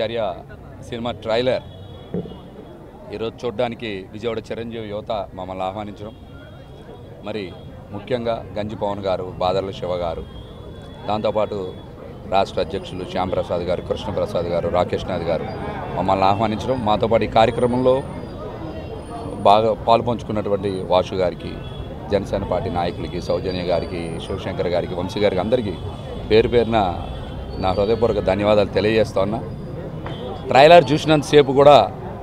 ఆచార్య cinema trailer ఈరోజు చూడడానికి విజయవాడ చిరంజీవి యువత మమ్మల్ని ఆహ్వానించడం మరి ముఖ్యంగా గంజి పవన్ గారు బాదర్ల శివ గారు దాంతోపాటు రాష్ట్ర అధ్యక్షులు శ్యాంప్రసాద్ గారు కృష్ణప్రసాద్ గారు రాకేష్ నాథ్ గారు మమ్మల్ని ఆహ్వానించడం మాతో పాటు ఈ కార్యక్రమంలో బాగా పాలు పంచుకున్నటువంటి వాసు గారికి జనసేన పార్టీ నాయకులకి సౌజన్య గారికి శివశంకర్ గారికి వంశీ గారికి అందరికీ పేరు పేరున నా హృదయపూర్వక ధన్యవాదాలు తెలియజేస్తా ఉన్నా ట్రైలర్ చూసినంతసేపు కూడా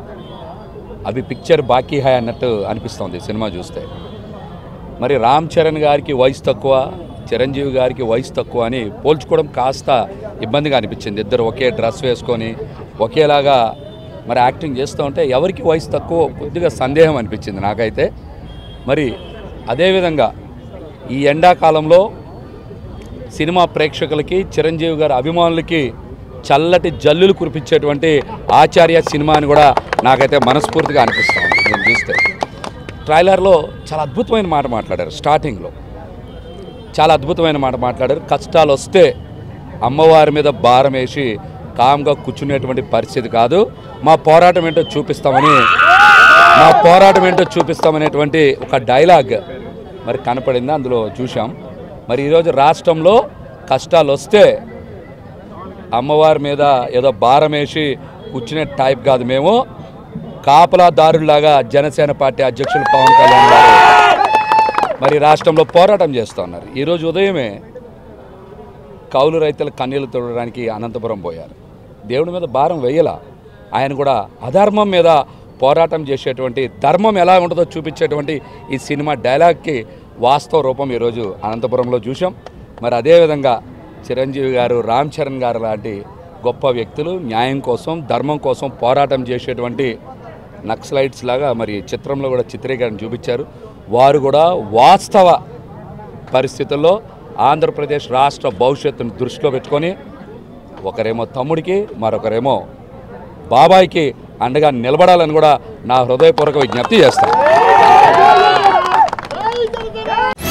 అవి పిక్చర్ బాకీ హాయ్ అన్నట్టు అనిపిస్తుంది సినిమా చూస్తే మరి రామ్ చరణ్ గారికి వయసు తక్కువ చిరంజీవి గారికి వయసు తక్కువ అని పోల్చుకోవడం కాస్త ఇబ్బందిగా అనిపించింది ఇద్దరు ఒకే డ్రెస్ వేసుకొని ఒకేలాగా మరి యాక్టింగ్ చేస్తూ ఉంటే ఎవరికి వయసు తక్కువ కొద్దిగా సందేహం అనిపించింది నాకైతే మరి అదేవిధంగా ఈ ఎండాకాలంలో సినిమా ప్రేక్షకులకి చిరంజీవి గారి అభిమానులకి చల్లటి జల్లులు కురిపించేటువంటి ఆచార్య సినిమా అని కూడా నాకైతే మనస్ఫూర్తిగా అనిపిస్తా ఉంది నేను చూస్తే ట్రైలర్లో చాలా అద్భుతమైన మాట మాట్లాడారు స్టార్టింగ్లో చాలా అద్భుతమైన మాట మాట్లాడారు కష్టాలు వస్తే అమ్మవారి మీద భారం వేసి కామ్గా కూర్చునేటువంటి పరిస్థితి కాదు మా పోరాటం ఏంటో చూపిస్తామని మా పోరాటం ఏంటో చూపిస్తామనేటువంటి ఒక డైలాగ్ మరి కనపడింది అందులో చూసాం మరి ఈరోజు రాష్ట్రంలో కష్టాలు వస్తే అమ్మవారి మీద ఏదో భారం వేసి కూర్చునే టైప్ కాదు మేము కాపలాదారులాగా జనసేన పార్టీ అధ్యక్షులు పవన్ కళ్యాణ్ గారు మరి రాష్ట్రంలో పోరాటం చేస్తూ ఉన్నారు ఈరోజు ఉదయమే కౌలు రైతుల కన్నీళ్లు తొడడానికి అనంతపురం పోయారు దేవుడి మీద భారం వేయలా ఆయన కూడా అధర్మం మీద పోరాటం చేసేటువంటి ధర్మం ఎలా ఉంటుందో చూపించేటువంటి ఈ సినిమా డైలాగ్కి వాస్తవ రూపం ఈరోజు అనంతపురంలో చూసాం మరి అదేవిధంగా చిరంజీవి గారు రామ్ చరణ్ గారు లాంటి గొప్ప వ్యక్తులు న్యాయం కోసం ధర్మం కోసం పోరాటం చేసేటువంటి నక్సలైట్స్ లాగా మరి చిత్రంలో కూడా చిత్రీకరణ చూపించారు వారు కూడా వాస్తవ పరిస్థితుల్లో ఆంధ్రప్రదేశ్ రాష్ట్ర భవిష్యత్తును దృష్టిలో పెట్టుకొని ఒకరేమో తమ్ముడికి మరొకరేమో బాబాయికి అండగా నిలబడాలని కూడా నా హృదయపూర్వక విజ్ఞప్తి చేస్తాను